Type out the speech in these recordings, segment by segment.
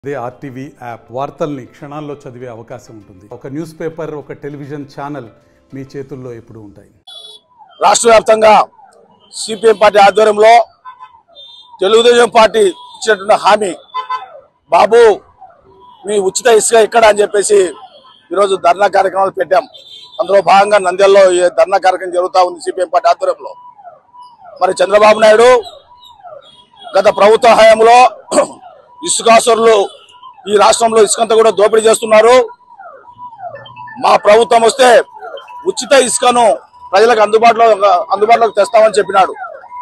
అదే RTV app వార్తల్ని క్షణాల్లో చదివే అవకాశం ఉంటుంది ఒక న్యూస్ పేపర్ ఒక టెలివిజన్ ఛానల్ మీ చేతుల్లో ఎప్పుడూ ఉంటాయి రాష్ట్ర వ్యాప్తంగా సిపిఎం పార్టీ ఆధ్వర్యంలో తెలుగుదేశం పార్టీ ఇచ్చినటువంటి హామీ బాబు మీ ఉచిత ఇసుక ఎక్కడ అని చెప్పేసి ఈరోజు ధర్నా కార్యక్రమాలు పెట్టాం అందులో భాగంగా నంద్యాలలో ఈ ధర్నా కార్యక్రమం జరుగుతూ ఉంది సిపిఎం పార్టీ ఆధ్వర్యంలో మరి చంద్రబాబు నాయుడు గత ప్రభుత్వ హయాంలో ఇసుకాసురులు ఈ రాష్ట్రంలో ఇసుకంతా కూడా దోపిడీ చేస్తున్నారు మా ప్రభుత్వం వస్తే ఉచిత ఇసుకను ప్రజలకు అందుబాటులో అందుబాటులోకి తెస్తామని చెప్పినాడు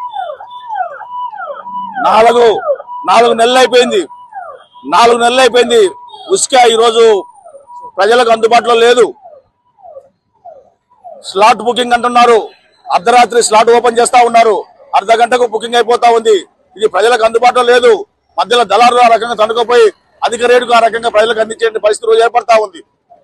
నాలుగు నాలుగు నెలలు అయిపోయింది నాలుగు నెలలు అయిపోయింది ఉసుక ఈరోజు ప్రజలకు అందుబాటులో లేదు స్లాట్ బుకింగ్ అంటున్నారు అర్ధరాత్రి స్లాట్ ఓపెన్ చేస్తా ఉన్నారు అర్ధ గంటకు బుకింగ్ అయిపోతా ఉంది ఇది ప్రజలకు అందుబాటులో లేదు మధ్యలో దళారులు ఆ రకంగా తనుకుపోయి అధిక రేటుకు ఆ రకంగా ప్రజలకు అందించే పరిస్థితి రోజు ఏర్పడతా ఉంది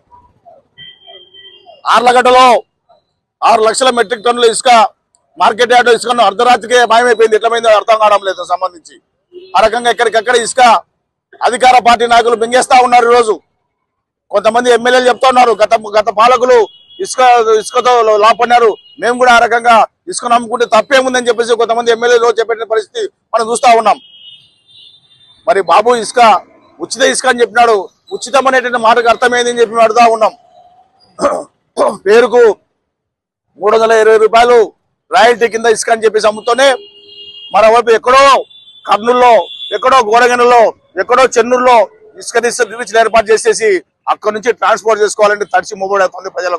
ఆర్లగడ్డలో ఆరు లక్షల మెట్రిక్ టన్నుల ఇసుక మార్కెట్ యార్డ్ ఇసుకను అర్ధరాత్రికే మాయమైపోయింది ఎట్లమైందో అర్థం కావడం లేదు సంబంధించి ఆ రకంగా ఎక్కడికెక్కడ ఇసుక అధికార పార్టీ నాయకులు మింగేస్తా ఉన్నారు ఈరోజు కొంతమంది ఎమ్మెల్యేలు చెప్తా ఉన్నారు గత గత పాలకులు ఇసుక ఇసుకతో లాపన్నారు మేము కూడా ఆ రకంగా ఇసుక నమ్ముకుంటే తప్పేముందని చెప్పేసి కొంతమంది ఎమ్మెల్యేలు చెప్పిన పరిస్థితి మనం చూస్తా ఉన్నాం మరి బాబు ఇసుక ఉచిత ఇసుక అని చెప్పినాడు ఉచితం అనేటువంటి మాటకు అర్థమైంది అని చెప్పి అడుగుతా ఉన్నాం పేరుకు మూడు వందల ఇరవై రూపాయలు రాయల్టీ కింద ఇసుక అని చెప్పేసి అమ్ముతూనే మరోవైపు ఎక్కడో కర్నూల్లో ఎక్కడో గోడగనలో ఎక్కడో చెన్నూరులో ఇసుక తీసు రిచ్లు ఏర్పాటు చేసేసి అక్కడి నుంచి ట్రాన్స్పోర్ట్ చేసుకోవాలంటే తడిచి మొబైల్ ప్రజలకు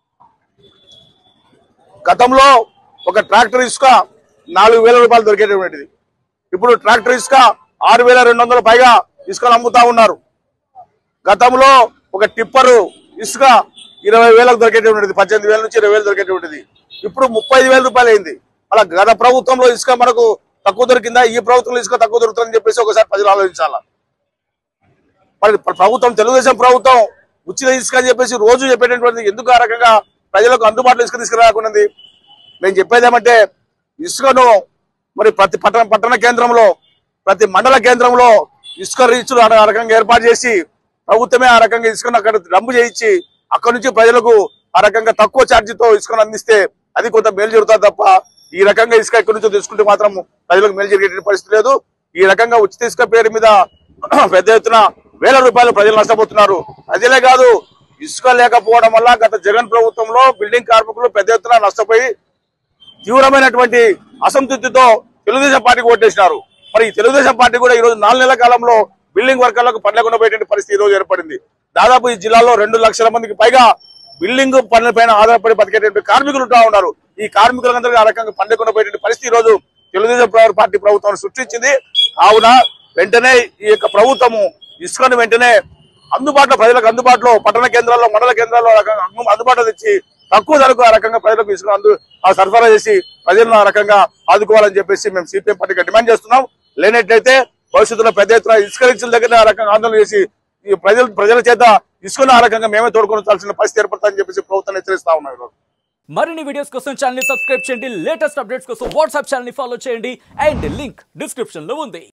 గతంలో ఒక ట్రాక్టర్ ఇసుక నాలుగు వేల రూపాయలు దొరికేటటువంటిది ఇప్పుడు ట్రాక్టర్ ఇసుక ఆరు వేల రెండు వందల పైగా ఇసుకలు అమ్ముతా ఉన్నారు గతంలో ఒక టిప్పరు ఇసుక ఇరవై వేలకు దొరికేటటువంటిది పద్దెనిమిది వేల నుంచి ఇరవై వేలు దొరికేటటువంటిది ఇప్పుడు ముప్పై ఐదు వేల రూపాయలు అయింది అలా గత ప్రభుత్వంలో ఇసుక మనకు తక్కువ దొరికిందా ఈ ప్రభుత్వంలో ఇసుక తక్కువ దొరుకుతుందని చెప్పేసి ఒకసారి ప్రజలు ఆలోచించాలా మరి ప్ర- ప్రభుత్వం తెలుగుదేశం ప్రభుత్వం ఉచిత ఇసుక అని చెప్పేసి రోజు చెప్పేటటువంటిది ఎందుకు ఆ రకంగా ప్రజలకు అందుబాటులో ఇసుక తీసుకురాకున్నది నేను చెప్పేది ఏమంటే ఇసుకను మరి ప్రతి పట్టణ పట్టణ కేంద్రంలో ప్రతి మండల కేంద్రంలో ఇసుక రీచ్లు ఆ ఆ రకంగా ఏర్పాటు చేసి ప్రభుత్వమే ఆ రకంగా ఇసుకను అక్కడ డంపు చేయించి అక్కడ నుంచి ప్రజలకు ఆ రకంగా తక్కువ ఛార్జీతో ఇసుకను అందిస్తే అది కొంత మేలు జరుగుతుంది తప్ప ఈ రకంగా ఇసుక ఎక్కడి నుంచో తీసుకుంటే మాత్రం ప్రజలకు మేలు జరిగే పరిస్థితి లేదు ఈ రకంగా ఉచిత ఇసుక పేరు మీద పెద్ద ఎత్తున వేల రూపాయలు ప్రజలు నష్టపోతున్నారు ప్రజలే కాదు ఇసుక లేకపోవడం వల్ల గత జగన్ ప్రభుత్వంలో బిల్డింగ్ కార్మికులు పెద్ద ఎత్తున నష్టపోయి తీవ్రమైనటువంటి అసంతృప్తితో తెలుగుదేశం పార్టీకి ఓటేసినారు మరి ఈ తెలుగుదేశం పార్టీ కూడా ఈ రోజు నాలుగు నెలల కాలంలో బిల్డింగ్ వర్కర్లకు పని లేకుండా పోయేటువంటి పరిస్థితి ఈ రోజు ఏర్పడింది దాదాపు ఈ జిల్లాలో రెండు లక్షల మందికి పైగా బిల్డింగ్ పనుల పైన ఆధారపడి బతికేటువంటి కార్మికులు ఉంటా ఉన్నారు ఈ కార్మికులందరికీ ఆ రకంగా పని లేకుండా పోయేటువంటి పరిస్థితి ఈ రోజు తెలుగుదేశం ప్ర- పార్టీ ప్రభుత్వం సృష్టించింది కావున వెంటనే ఈ యొక్క ప్రభుత్వము ఇసుకను వెంటనే అందుబాటులో ప్రజలకు అందుబాటులో పట్టణ కేంద్రాల్లో మండల కేంద్రాల్లో ఆ రకంగా అందు- అందుబాటులో తెచ్చి తక్కువ ధరకు ఆ రకంగా ప్రజలకు ఇసుక అందు ఆ సరఫరా చేసి ప్రజలను ఆ రకంగా ఆదుకోవాలని చెప్పేసి మేము సిపిఎం పార్టీగా డిమాండ్ చేస్తున్నాం లేనట్లయితే భవిష్యత్తులో పెద్ద ఎత్తున ఇసుక రీచ్ల దగ్గర ఆ రకంగా ఆందోళన చేసి ఈ ప్రజల ప్రజల చేత ఇసుకను ఆ రకంగా మేమే తోడుకొని చాల్సిన పరిస్థితి ఏర్పడుతుందని చెప్పేసి ప్రభుత్వం హెచ్చరిస్తా ఉన్నాం ఈరోజు మరిన్ని వీడియోస్ కోసం ఛానల్ ని సబ్స్క్రైబ్ చేయండి లేటెస్ట్ అప్డేట్స్ కోసం వాట్సాప్ ఛానల్ ని ఫాలో చేయండి అండ్ లింక్ డిస్క్రిప్షన్ లో ఉంది